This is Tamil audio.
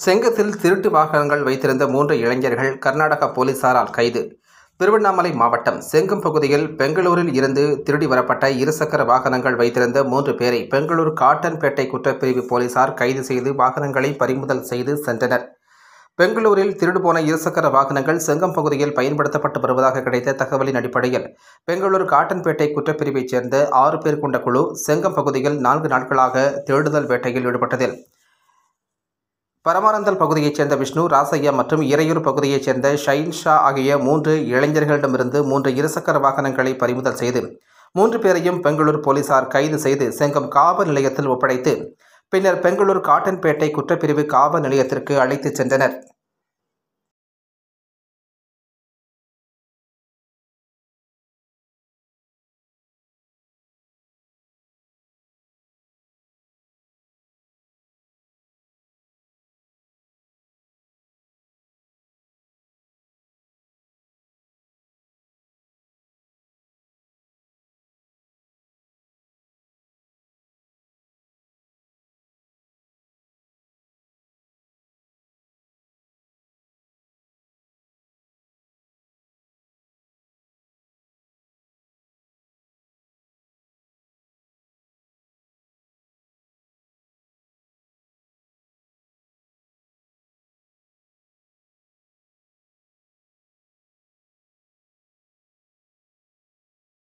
செங்கத்தில் திருட்டு வாகனங்கள் வைத்திருந்த மூன்று இளைஞர்கள் கர்நாடக போலீசாரால் கைது திருவண்ணாமலை மாவட்டம் செங்கம் பகுதியில் பெங்களூரில் இருந்து திருடி வரப்பட்ட இருசக்கர வாகனங்கள் வைத்திருந்த மூன்று பேரை பெங்களூர் காட்டன்பேட்டை குற்றப்பிரிவு போலீசார் கைது செய்து வாகனங்களை பறிமுதல் செய்து சென்றனர் பெங்களூரில் திருடு போன இருசக்கர வாகனங்கள் செங்கம் பகுதியில் பயன்படுத்தப்பட்டு வருவதாக கிடைத்த தகவலின் அடிப்படையில் பெங்களூர் காட்டன்பேட்டை குற்றப்பிரிவைச் சேர்ந்த ஆறு பேர் கொண்ட குழு செங்கம் பகுதியில் நான்கு நாட்களாக தேடுதல் வேட்டையில் ஈடுபட்டதில் பரமானந்தல் பகுதியைச் சேர்ந்த விஷ்ணு ராசையா மற்றும் இறையூர் பகுதியைச் சேர்ந்த ஷைன் ஷா ஆகிய மூன்று இளைஞர்களிடமிருந்து மூன்று இருசக்கர வாகனங்களை பறிமுதல் செய்து மூன்று பேரையும் பெங்களூர் போலீசார் கைது செய்து செங்கம் காவல் நிலையத்தில் ஒப்படைத்து பின்னர் பெங்களூர் காட்டன்பேட்டை குற்றப்பிரிவு காவல் நிலையத்திற்கு அழைத்துச் சென்றனர்